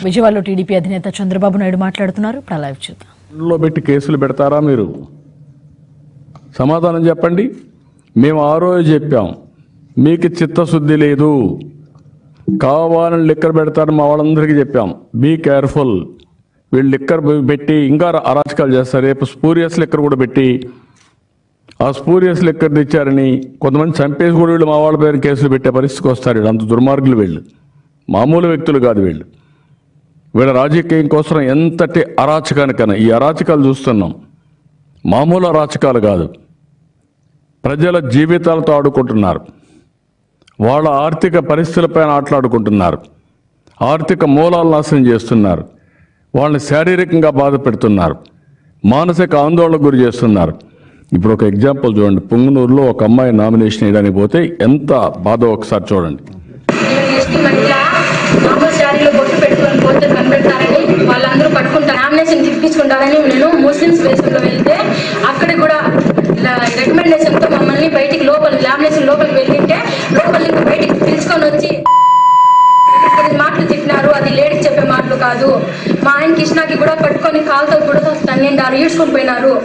విజయవాడలో టీడీపీ అధినేత చంద్రబాబు నాయుడు మాట్లాడుతున్నారు ఇప్పుడు ఆ లైవ్ చూద్దాం లో పెట్టి కేసులు పెడతారా మీరు సమాధానం చెప్పండి మేము ఆ రోజు చెప్పాం మీకు చిత్తశుద్ధి లేదు కావాలని లిక్కర్ పెడతారని మా వాళ్ళందరికీ చెప్పాం బీ కేర్ఫుల్ వీళ్ళు లిక్కర్ పెట్టి ఇంకా అరాచకాలు చేస్తారు రేపు స్పూరియస్ లిక్కర్ కూడా పెట్టి ఆ స్పూరియస్ లిక్కర్ తెచ్చారని కొంతమంది చంపేసి కూడా వీళ్ళు మా వాళ్ళ పేరు కేసులు పెట్టే పరిస్థితికి వస్తారు వీళ్ళు అంత దుర్మార్గులు వీళ్ళు మామూలు వ్యక్తులు కాదు వీళ్ళు వీళ్ళ రాజకీయం కోసం ఎంతటి అరాచకానికన్నా ఈ అరాచకాలు చూస్తున్నాం మామూలు అరాచకాలు కాదు ప్రజల జీవితాలతో ఆడుకుంటున్నారు వాళ్ళ ఆర్థిక పరిస్థితులపైన ఆటలాడుకుంటున్నారు ఆర్థిక మూలాలు నాశనం చేస్తున్నారు వాళ్ళని శారీరకంగా బాధ పెడుతున్నారు మానసిక ఆందోళనకు గురి చేస్తున్నారు ఇప్పుడు ఒక ఎగ్జాంపుల్ చూడండి పుంగనూరులో ఒక అమ్మాయి నామినేషన్ వేయడానికి పోతే ఎంత బాధ ఒకసారి చూడండి నేను ఎస్టీ మహిళ మామూలు శారీలో బొట్టు పెట్టుకొని పోతే కనిపెడతారని వాళ్ళందరూ పట్టుకుంటారు నామినేషన్ తిప్పించుకుంటారని నేను ముస్లిమ్స్ వేషంలో వెళ్తే అక్కడ కూడా రికమెండేషన్ తో మమ్మల్ని బయటికి లోపల లామినేషన్ లోపలికి వెళ్ళింటే లోపలి నుంచి బయటికి పిలుచుకొని వచ్చి కొన్ని మాటలు చెప్పినారు అది లేడీకి చెప్పే మాటలు కాదు మా ఆయన కృష్ణకి కూడా పట్టుకొని కాలుతో కూడా తన్నిండారు ఈడ్చుకొని పోయినారు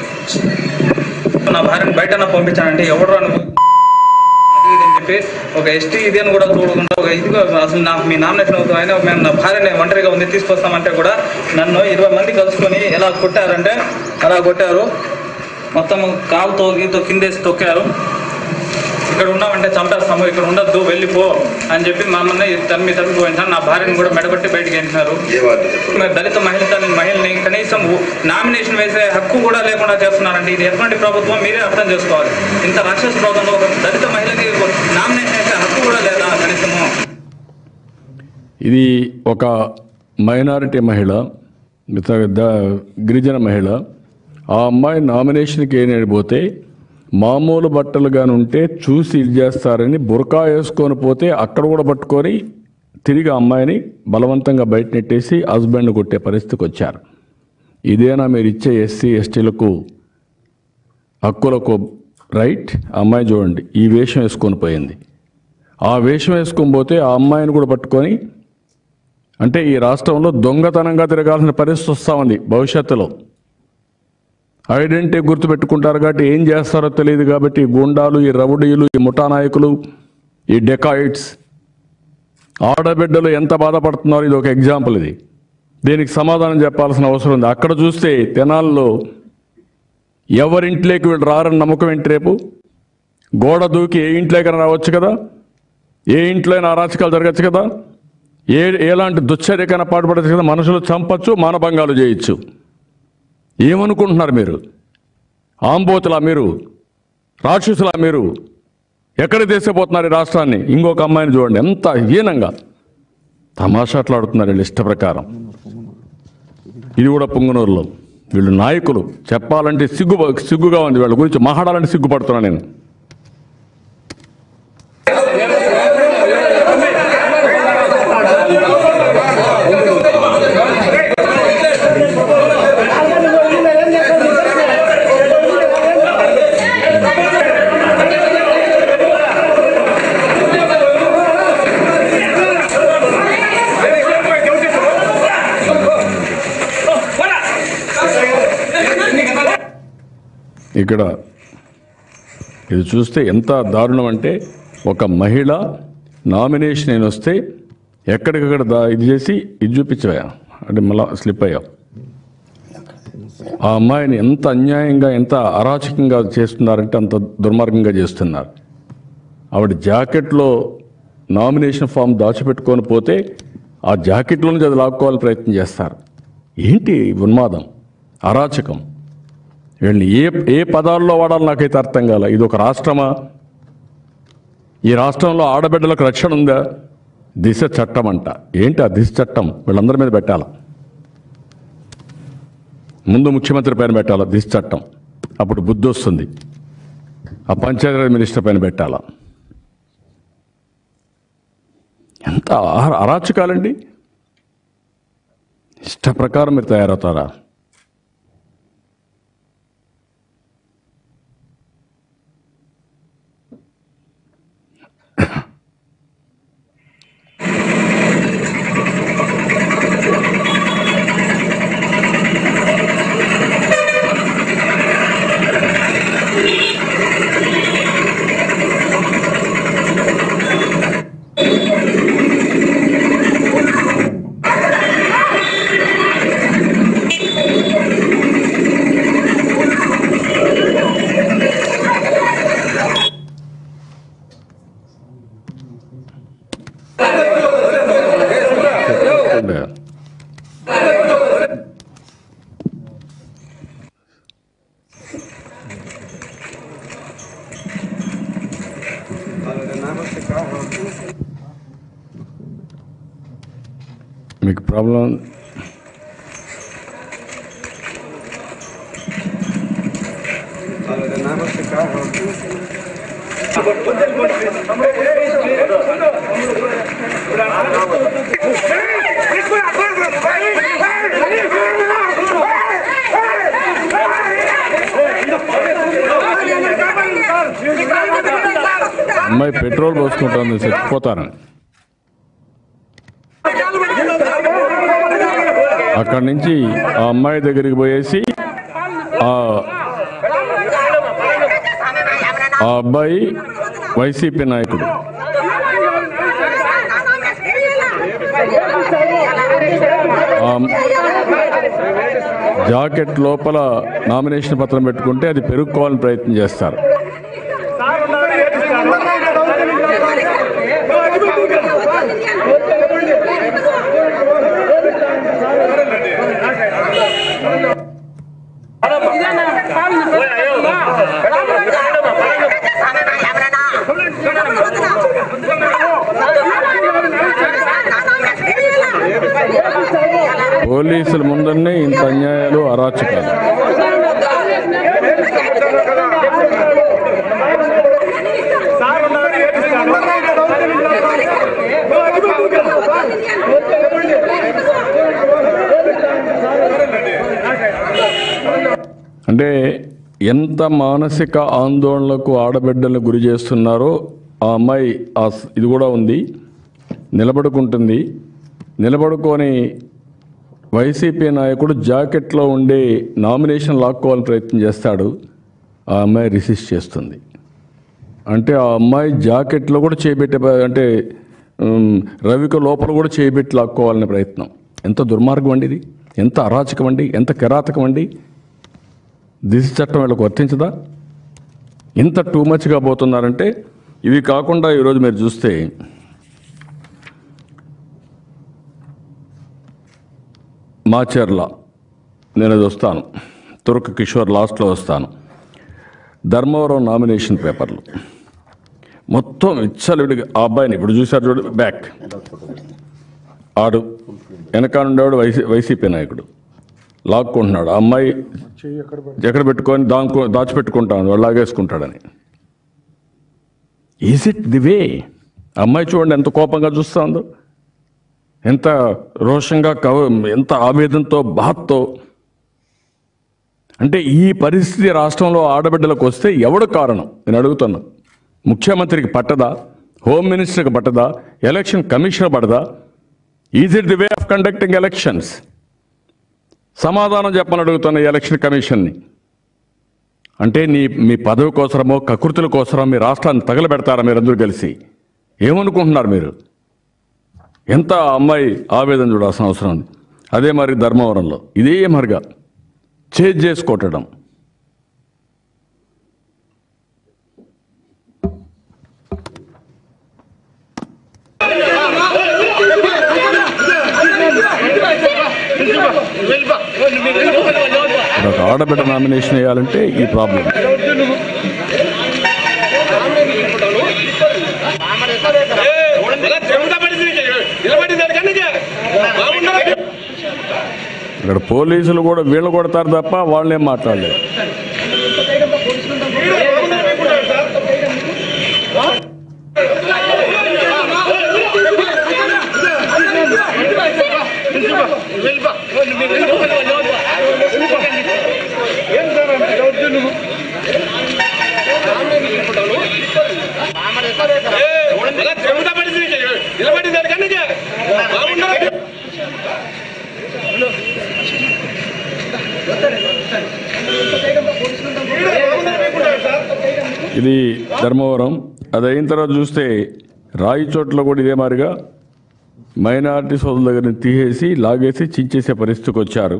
నా భార్యను బయట పంపించానంటే ఎవడు రాను అది ఇది అని చెప్పి ఒక ఎస్టీ ఇది అని కూడా చూడకుండా ఒక ఇదిగో అసలు నాకు మీ నామినేషన్ అవుతుంది అయినా మేము నా భార్యని ఒంటరిగా ఉంది తీసుకొస్తామంటే కూడా నన్ను ఇరవై మంది కలుసుకొని ఎలా కొట్టారంటే అలా కొట్టారు మొత్తం కాలుతో గీతో కిందేసి తొక్కారు ఇక్కడ ఉన్నామంటే చంపేస్తాము ఇక్కడ ఉండొద్దు వెళ్ళిపో అని చెప్పి మమ్మల్ని తరిమి తరిమి పోయించారు నా భార్యను కూడా మెడబట్టి బయటికి వేసినారు మరి దళిత మహిళ మహిళని కనీసం నామినేషన్ వేసే హక్కు కూడా లేకుండా చేస్తున్నారండి ఇది ఎటువంటి ప్రభుత్వం మీరే అర్థం చేసుకోవాలి ఇంత రాక్షస ప్రభుత్వంలో ఒక దళిత మహిళకి నామినేషన్ వేసే హక్కు కూడా లేదా కనీసము ఇది ఒక మైనారిటీ మహిళ మిగతా ద- గిరిజన మహిళ ఆ అమ్మాయి నామినేషన్కి ఏనడిపోతే మామూలు బట్టలుగాని ఉంటే చూసి ఇది చేస్తారని బురకా వేసుకొని పోతే అక్కడ కూడా పట్టుకొని తిరిగి ఆ అమ్మాయిని బలవంతంగా బయట నెట్టేసి హస్బెండ్ కొట్టే పరిస్థితికి వచ్చారు ఇదేనా మీరు ఇచ్చే ఎస్సీ ఎస్టీలకు హక్కులకు రైట్ ఆ అమ్మాయి చూడండి ఈ వేషం వేసుకొని పోయింది ఆ వేషం వేసుకొని పోతే ఆ అమ్మాయిని కూడా పట్టుకొని అంటే ఈ రాష్ట్రంలో దొంగతనంగా తిరగాల్సిన పరిస్థితి వస్తూ ఉంది భవిష్యత్తులో ఐడెంటిటీ గుర్తుపెట్టుకుంటారు కాబట్టి ఏం చేస్తారో తెలియదు కాబట్టి ఈ గుండాలు ఈ రౌడీలు ఈ ముఠా నాయకులు ఈ డెకాయిట్స్ ఆడబిడ్డలు ఎంత బాధపడుతున్నారో ఇది ఒక ఎగ్జాంపుల్ ఇది దీనికి సమాధానం చెప్పాల్సిన అవసరం ఉంది అక్కడ చూస్తే తెనాల్లో ఎవరింట్లోకి వీళ్ళు రారని నమ్మకం ఏంటి రేపు గోడ దూకి ఏ ఇంట్లోకైనా రావచ్చు కదా ఏ ఇంట్లో అయినా అరాచకాలు జరగచ్చు కదా ఏ ఎలాంటి దుశ్చర్యకైనా పాటుపడచ్చు కదా మనుషులు చంపచ్చు మానభంగాలు చేయొచ్చు ఏమనుకుంటున్నారు మీరు ఆంబోతులా మీరు రాక్షసులా మీరు ఎక్కడ తీసుకుపోతున్నారు ఈ రాష్ట్రాన్ని ఇంకొక అమ్మాయిని చూడండి ఎంత హీనంగా తమాషాట్లాడుతున్నారు వీళ్ళు ఇష్ట ప్రకారం ఇది కూడా పుంగనూరులో వీళ్ళు నాయకులు చెప్పాలంటే సిగ్గు సిగ్గుగా ఉంది వీళ్ళ గురించి మాట్లాడాలంటే సిగ్గుపడుతున్నా నేను ఇక్కడ ఇది చూస్తే ఎంత దారుణం అంటే ఒక మహిళ నామినేషన్ అయిన వస్తే ఎక్కడికక్కడ దా ఇది చేసి ఇది చూపించవా అంటే మళ్ళా స్లిప్ అయ్యావు ఆ అమ్మాయిని ఎంత అన్యాయంగా ఎంత అరాచకంగా చేస్తున్నారంటే అంత దుర్మార్గంగా చేస్తున్నారు ఆవిడ జాకెట్లో నామినేషన్ ఫామ్ దాచిపెట్టుకొని పోతే ఆ జాకెట్లో నుంచి అది లాక్కోవాలని ప్రయత్నం చేస్తారు ఏంటి ఈ ఉన్మాదం అరాచకం వీళ్ళని ఏ ఏ పదాల్లో వాడాలో నాకైతే అర్థం కాల ఇది ఒక రాష్ట్రమా ఈ రాష్ట్రంలో ఆడబిడ్డలకు రక్షణ ఉందా దిశ చట్టం అంట ఏంటి ఆ దిశ చట్టం వీళ్ళందరి మీద పెట్టాలా ముందు ముఖ్యమంత్రి పైన పెట్టాలా దిశ చట్టం అప్పుడు బుద్ధి వస్తుంది ఆ పంచాయతీరాజ్ మినిస్టర్ పైన పెట్టాలా ఎంత అర- అరాచకాలండి ఇష్ట ప్రకారం మీరు తయారవుతారా చెప్పండి మీకు ప్రాబ్లం అమ్మాయి పెట్రోల్ పోసుకుంటుంది చచ్చిపోతాను అక్కడి నుంచి ఆ అమ్మాయి దగ్గరికి పోయేసి ఆ ఆ అబ్బాయి వైసీపీ నాయకుడు ఆ జాకెట్ లోపల నామినేషన్ పత్రం పెట్టుకుంటే అది పెరుక్కోవాలని ప్రయత్నం చేస్తారు పోలీసుల ముందరనే ఇంత అన్యాయాలు అరాచకాలు అంటే ఎంత మానసిక ఆందోళనలకు ఆడబిడ్డలను గురి చేస్తున్నారో ఆ అమ్మాయి ఆ స్- ఇది కూడా ఉంది నిలబడుకుంటుంది నిలబడుకొని వైసీపీ నాయకుడు జాకెట్లో ఉండే నామినేషన్ లాక్కోవాలని ప్రయత్నం చేస్తాడు ఆ అమ్మాయి రిసిస్ట్ చేస్తుంది అంటే ఆ అమ్మాయి జాకెట్లో కూడా చేయబెట్టే ప- అంటే ఉమ్, రవిక లోపల కూడా చేయబెట్టి లాక్కోవాలనే ప్రయత్నం ఎంత దుర్మార్గం అండి ఇది ఎంత అరాచకం అండి ఎంత కిరాతకం అండి దిశ చట్టం వీళ్ళకు వర్తించదా ఇంత టూ మచ్గా పోతున్నారంటే ఇవి కాకుండా ఈరోజు మీరు చూస్తే మాచర్ల నేను అది వస్తాను తుర్క కిషోర్ లాస్ట్లో వస్తాను ధర్మవరం నామినేషన్ పేపర్లు మొత్తం విచ్చలవిడిగా ఆ అబ్బాయిని ఇప్పుడు చూశారు చూడు బ్యాక్ ఆడు వెనక ఉండేవాడు వైసీ వైసీపీ నాయకుడు లాక్కుంటున్నాడు ఆ అమ్మాయి ఎక్కడ పెట్టుకొని దాంకు దాచిపెట్టుకుంటాను వాడు లాగేసుకుంటాడని ఈజ్ ఇట్ ది వే అమ్మాయి చూడండి ఎంత కోపంగా చూస్తా ఉందో ఎంత రోషంగా కవ ఎంత ఆవేదనతో బాధతో అంటే ఈ పరిస్థితి రాష్ట్రంలో ఆడబిడ్డలకు వస్తే ఎవడు కారణం నేను అడుగుతున్నా ముఖ్యమంత్రికి పట్టదా హోమ్ మినిస్టర్కి పట్టదా ఎలక్షన్ కమిషనర్ పడదా is it the way of conducting elections సమాధానం చెప్పని అడుగుతున్న ఈ ఎలక్షన్ కమిషన్ని అంటే నీ మీ పదవి కోసరమో కకృతుల కోసరమో మీ రాష్ట్రాన్ని తగలబెడతారా మీరందరూ కలిసి ఏమనుకుంటున్నారు మీరు ఎంత ఆ అమ్మాయి ఆవేదన చూడాల్సిన అవసరం ఉంది అదే మరి ధర్మవరంలో ఇదే మరిగా చేజ్ చేసి కొట్టడం ఇప్పుడు ఒక ఆడబిడ్డ నామినేషన్ వేయాలంటే ఈ ప్రాబ్లం ఇక్కడ పోలీసులు కూడా వీళ్ళు కొడతారు తప్ప వాళ్ళేం మాట్లాడలేదు ఇది ధర్మవరం అది అయిన తర్వాత చూస్తే రాయి చోట్ల కూడా ఇదే మాదిరిగా మైనారిటీ సోదరుల దగ్గర నుంచి తీసేసి లాగేసి చించేసే పరిస్థితికి వచ్చారు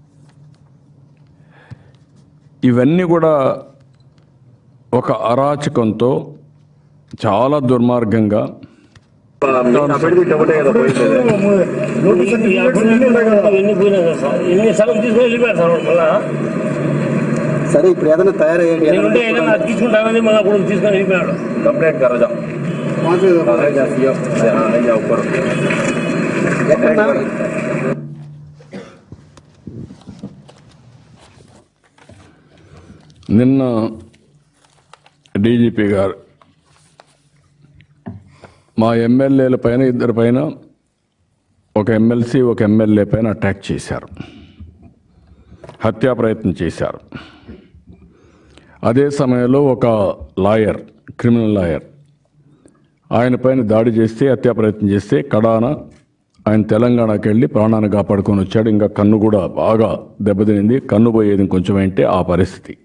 ఇవన్నీ కూడా ఒక అరాచకంతో చాలా దుర్మార్గంగా ఎన్ని పోయినా కదా సార్ ఎన్ని సగం తీసుకొని వెళ్ళిపోయారు సార్ వాడు మళ్ళా సరే ఇప్పుడు ఏదైనా తయారయ్యేది నేనుంటే ఏదైనా అతికించుకుంటామని మళ్ళీ కూడా తీసుకొని వెళ్ళిపోయాడు कंप्लेंट करो जाओ नहीं जा सीओ हाँ नहीं जाओ ऊपर ఎక్కడ నిన్న డీజీపీ గారు మా ఎమ్మెల్యేల పైన ఇద్దరి పైన ఒక ఎమ్మెల్సీ ఒక ఎమ్మెల్యే పైన అటాక్ చేశారు హత్యా ప్రయత్నం చేశారు అదే సమయంలో ఒక లాయర్ క్రిమినల్ లాయర్ ఆయన పైన దాడి చేస్తే హత్యా ప్రయత్నం చేస్తే కడాన ఆయన తెలంగాణకి వెళ్ళి ప్రాణాన్ని కాపాడుకొని వచ్చాడు ఇంకా కన్ను కూడా బాగా దెబ్బతినింది కన్ను పోయేది కొంచెం అంటే ఆ పరిస్థితి